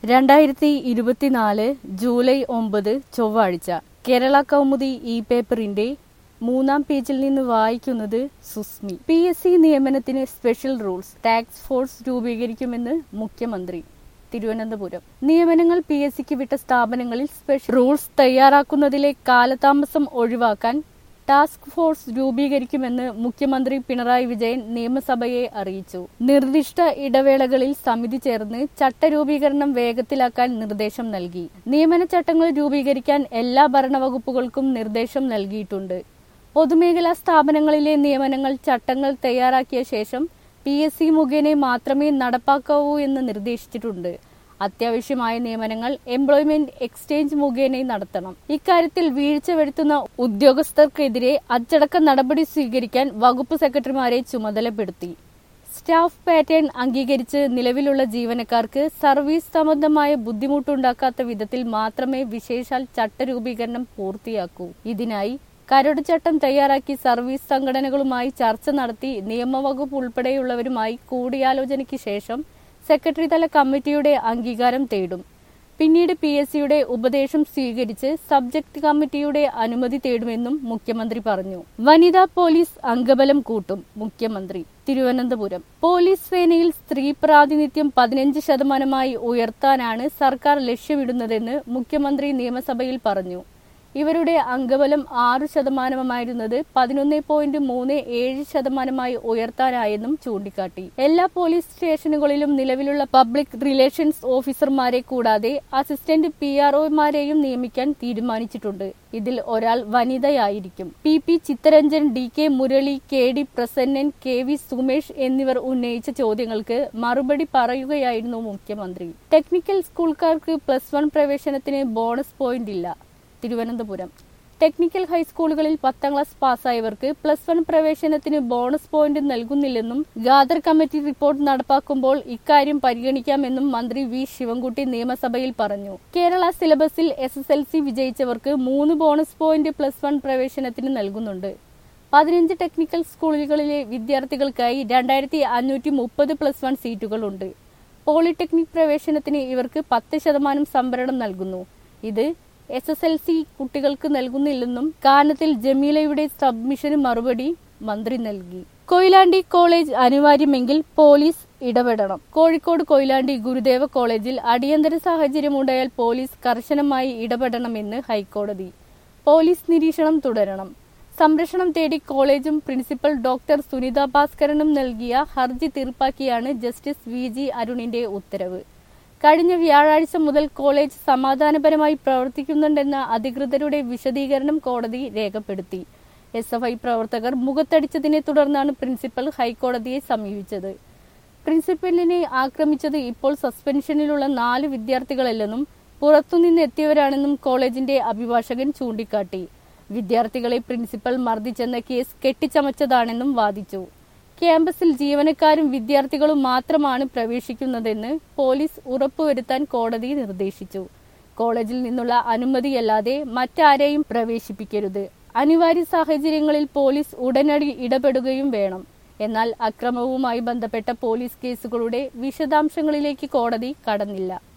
രണ്ടായിരത്തി ഇരുപത്തിനാല് ജൂലൈ ഒമ്പത് ചൊവ്വാഴ്ച കേരള കൗമുദി ഇ പേപ്പറിന്റെ മൂന്നാം പേജിൽ നിന്ന് വായിക്കുന്നത് സുസ്മി പി എസ് സി നിയമനത്തിന് സ്പെഷ്യൽ റൂൾസ് ടാക്സ് ഫോഴ്സ് രൂപീകരിക്കുമെന്ന് മുഖ്യമന്ത്രി തിരുവനന്തപുരം നിയമനങ്ങൾ പി എസ് സിക്ക് വിട്ട സ്ഥാപനങ്ങളിൽ സ്പെഷ്യൽ റൂൾസ് തയ്യാറാക്കുന്നതിലെ കാലതാമസം ഒഴിവാക്കാൻ ടാസ്ക് ഫോഴ്സ് രൂപീകരിക്കുമെന്ന് മുഖ്യമന്ത്രി പിണറായി വിജയൻ നിയമസഭയെ അറിയിച്ചു നിർദ്ദിഷ്ട ഇടവേളകളിൽ സമിതി ചേർന്ന് ചട്ടരൂപീകരണം വേഗത്തിലാക്കാൻ നിർദ്ദേശം നൽകി നിയമന ചട്ടങ്ങൾ രൂപീകരിക്കാൻ എല്ലാ ഭരണവകുപ്പുകൾക്കും നിർദ്ദേശം നൽകിയിട്ടുണ്ട് പൊതുമേഖലാ സ്ഥാപനങ്ങളിലെ നിയമനങ്ങൾ ചട്ടങ്ങൾ തയ്യാറാക്കിയ ശേഷം പി എസ് സി മുഖേന മാത്രമേ നടപ്പാക്കാവൂ എന്ന് നിർദ്ദേശിച്ചിട്ടുണ്ട് അത്യാവശ്യമായ നിയമനങ്ങൾ എംപ്ലോയ്മെന്റ് എക്സ്ചേഞ്ച് മുഖേന നടത്തണം ഇക്കാര്യത്തിൽ വീഴ്ച വരുത്തുന്ന ഉദ്യോഗസ്ഥർക്കെതിരെ അച്ചടക്ക നടപടി സ്വീകരിക്കാൻ വകുപ്പ് സെക്രട്ടറിമാരെ ചുമതലപ്പെടുത്തി സ്റ്റാഫ് പാറ്റേൺ അംഗീകരിച്ച് നിലവിലുള്ള ജീവനക്കാർക്ക് സർവീസ് സംബന്ധമായ ബുദ്ധിമുട്ടുണ്ടാക്കാത്ത വിധത്തിൽ മാത്രമേ വിശേഷാൽ ചട്ടരൂപീകരണം പൂർത്തിയാക്കൂ ഇതിനായി കരട് ചട്ടം തയ്യാറാക്കി സർവീസ് സംഘടനകളുമായി ചർച്ച നടത്തി നിയമവകുപ്പ് ഉൾപ്പെടെയുള്ളവരുമായി കൂടിയാലോചനയ്ക്ക് ശേഷം സെക്രട്ടറി തല കമ്മിറ്റിയുടെ അംഗീകാരം തേടും പിന്നീട് പി എസ് സിയുടെ ഉപദേശം സ്വീകരിച്ച് സബ്ജക്ട് കമ്മിറ്റിയുടെ അനുമതി തേടുമെന്നും മുഖ്യമന്ത്രി പറഞ്ഞു വനിതാ പോലീസ് അംഗബലം കൂട്ടും മുഖ്യമന്ത്രി തിരുവനന്തപുരം പോലീസ് സേനയിൽ സ്ത്രീ പ്രാതിനിധ്യം പതിനഞ്ച് ശതമാനമായി ഉയർത്താനാണ് സർക്കാർ ലക്ഷ്യമിടുന്നതെന്ന് മുഖ്യമന്ത്രി നിയമസഭയിൽ പറഞ്ഞു ഇവരുടെ അംഗബലം ആറ് ശതമാനമായിരുന്നത് പതിനൊന്ന് പോയിന്റ് മൂന്ന് ഏഴ് ശതമാനമായി ഉയർത്താനായെന്നും ചൂണ്ടിക്കാട്ടി എല്ലാ പോലീസ് സ്റ്റേഷനുകളിലും നിലവിലുള്ള പബ്ലിക് റിലേഷൻസ് ഓഫീസർമാരെ കൂടാതെ അസിസ്റ്റന്റ് പി ആർഒമാരെയും നിയമിക്കാൻ തീരുമാനിച്ചിട്ടുണ്ട് ഇതിൽ ഒരാൾ വനിതയായിരിക്കും P P Chittaranjan D K Murali K D Prasannan K V Sumesh എന്നിവർ ഉന്നയിച്ച ചോദ്യങ്ങൾക്ക് മറുപടി പറയുകയായിരുന്നു മുഖ്യമന്ത്രി ടെക്നിക്കൽ സ്കൂൾക്കാർക്ക് പ്ലസ് വൺ പ്രവേശനത്തിന് ബോണസ് പോയിന്റ് ഇല്ല തിരുവനന്തപുരം ടെക്നിക്കൽ ഹൈസ്കൂളുകളിൽ പത്താം ക്ലാസ് പാസ്സായവർക്ക് പ്ലസ് വൺ പ്രവേശനത്തിന് ബോണസ് പോയിന്റ് നൽകുന്നില്ലെന്നും ഗാദർ കമ്മിറ്റി റിപ്പോർട്ട് നടപ്പാക്കുമ്പോൾ ഇക്കാര്യം പരിഗണിക്കാമെന്നും മന്ത്രി വി ശിവൻകുട്ടി നിയമസഭയിൽ പറഞ്ഞു Kerala syllabus S S L C വിജയിച്ചവർക്ക് മൂന്ന് ബോണസ് പോയിന്റ് പ്ലസ് വൺ പ്രവേശനത്തിന് നൽകുന്നുണ്ട് പതിനഞ്ച് ടെക്നിക്കൽ സ്കൂളുകളിലെ വിദ്യാർത്ഥികൾക്കായി രണ്ടായിരത്തി അഞ്ഞൂറ്റി മുപ്പത് പ്ലസ് വൺ സീറ്റുകളുണ്ട് പോളിടെക്നിക് പ്രവേശനത്തിന് ഇവർക്ക് പത്ത് ശതമാനം സംവരണം നൽകുന്നു ഇത് എസ് എസ് എൽ സി കുട്ടികൾക്ക് നൽകുന്നില്ലെന്നും കാനത്തിൽ ജമീലയുടെ സബ്മിഷന് മറുപടി മന്ത്രി നൽകി കൊയിലാണ്ടി കോളേജ് അനിവാര്യമെങ്കിൽ പോലീസ് ഇടപെടണം കോഴിക്കോട് കൊയിലാണ്ടി ഗുരുദേവ കോളേജിൽ അടിയന്തര സാഹചര്യമുണ്ടായാൽ പോലീസ് കർശനമായി ഇടപെടണമെന്ന് ഹൈക്കോടതി പോലീസ് നിരീക്ഷണം തുടരണം സംരക്ഷണം തേടി കോളേജും പ്രിൻസിപ്പൽ ഡോക്ടർ സുനിത ഭാസ്കരനും നൽകിയ ഹർജി തീർപ്പാക്കിയാണ് ജസ്റ്റിസ് വി ജി അരുണിന്റെ ഉത്തരവ് കഴിഞ്ഞ വ്യാഴാഴ്ച മുതൽ കോളേജ് സമാധാനപരമായി പ്രവർത്തിക്കുന്നുണ്ടെന്ന അധികൃതരുടെ വിശദീകരണം കോടതി രേഖപ്പെടുത്തി എസ് എഫ് ഐ പ്രവർത്തകർ മുഖത്തടിച്ചതിനെ തുടർന്നാണ് പ്രിൻസിപ്പൽ ഹൈക്കോടതിയെ സമീപിച്ചത് പ്രിൻസിപ്പലിനെ ആക്രമിച്ചത് ഇപ്പോൾ സസ്പെൻഷനിലുള്ള നാല് വിദ്യാർത്ഥികളല്ലെന്നും പുറത്തുനിന്ന് എത്തിയവരാണെന്നും കോളേജിന്റെ അഭിഭാഷകൻ ചൂണ്ടിക്കാട്ടി വിദ്യാർത്ഥികളെ പ്രിൻസിപ്പൽ മർദ്ദിച്ചെന്ന കേസ് കെട്ടിച്ചമച്ചതാണെന്നും വാദിച്ചു ക്യാമ്പസിൽ ജീവനക്കാരും വിദ്യാർത്ഥികളും മാത്രമാണ് പ്രവേശിക്കുന്നതെന്ന് പോലീസ് ഉറപ്പുവരുത്താൻ കോടതി നിർദ്ദേശിച്ചു കോളേജിൽ നിന്നുള്ള അനുമതിയല്ലാതെ മറ്റാരെയും പ്രവേശിപ്പിക്കരുത് അനിവാര്യ സാഹചര്യങ്ങളിൽ പോലീസ് ഉടനടി ഇടപെടുകയും വേണം എന്നാൽ അക്രമവുമായി ബന്ധപ്പെട്ട പോലീസ് കേസുകളുടെ വിശദാംശങ്ങളിലേക്ക് കോടതി കടന്നില്ല